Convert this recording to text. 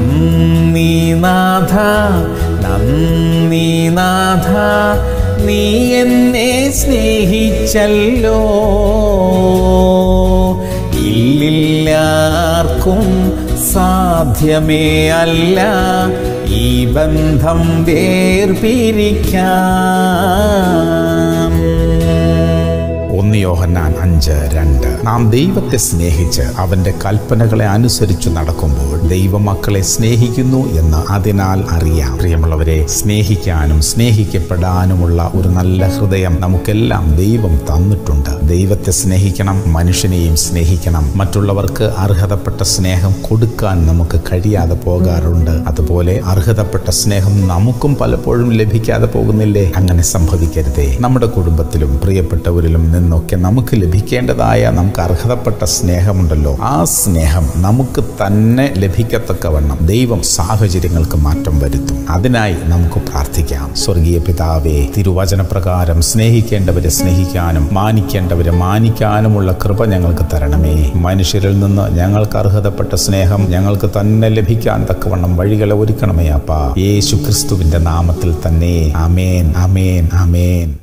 നന്ദി നാഥ നന്ദി നാഥ നീ എന്നെ സ്നേഹിച്ചല്ലോ ഇല്ലില്ലാർക്കും സാധ്യമേ അല്ല ഈ ബന്ധം വേർപിരിക്കാം ഒന്ന് യോഹന്നാൻ അഞ്ച് രണ്ട് നാം ദൈവത്തെ സ്നേഹിച്ച് അവന്റെ കൽപ്പനകളെ അനുസരിച്ചു നടക്കുമ്പോൾ ദൈവമക്കളെ സ്നേഹിക്കുന്നു എന്ന് അതിനാൽ അറിയാം പ്രിയമുള്ളവരെ സ്നേഹിക്കാനും സ്നേഹിക്കപ്പെടാനുമുള്ള ഒരു നല്ല ഹൃദയം നമുക്കെല്ലാം ദൈവം തന്നിട്ടുണ്ട് ദൈവത്തെ സ്നേഹിക്കണം മനുഷ്യനെയും സ്നേഹിക്കണം മറ്റുള്ളവർക്ക് അർഹതപ്പെട്ട സ്നേഹം കൊടുക്കാൻ നമുക്ക് കഴിയാതെ പോകാറുണ്ട് അതുപോലെ അർഹതപ്പെട്ട സ്നേഹം നമുക്കും പലപ്പോഴും ലഭിക്കാതെ പോകുന്നില്ലേ അങ്ങനെ സംഭവിക്കരുതേ നമ്മുടെ കുടുംബത്തിലും പ്രിയപ്പെട്ടവരിലും നിന്നൊക്കെ നമുക്ക് ലഭിക്കേണ്ടതായ നമുക്ക് അർഹതപ്പെട്ട സ്നേഹമുണ്ടല്ലോ ആ സ്നേഹം നമുക്ക് തന്നെ ലഭിക്കത്തക്കവണ്ണം ദൈവം സാഹചര്യങ്ങൾക്ക് മാറ്റം വരുത്തും അതിനായി നമുക്ക് പ്രാർത്ഥിക്കാം സ്വർഗീയ പിതാവേ തിരുവചനപ്രകാരം സ്നേഹിക്കേണ്ടവരെ സ്നേഹിക്കാനും മാനിക്കേണ്ടവരെ മാനിക്കാനുമുള്ള കൃപ ഞങ്ങൾക്ക് തരണമേ മനുഷ്യരിൽ നിന്ന് ഞങ്ങൾക്ക് അർഹതപ്പെട്ട സ്നേഹം ഞങ്ങൾക്ക് തന്നെ ലഭിക്കാൻ തക്കവണ്ണം വഴികളെ ഒരുക്കണമേ അപ്പാ യേശു ക്രിസ്തുവിന്റെ നാമത്തിൽ തന്നെ അമേൻ അമേൻ അമേൻ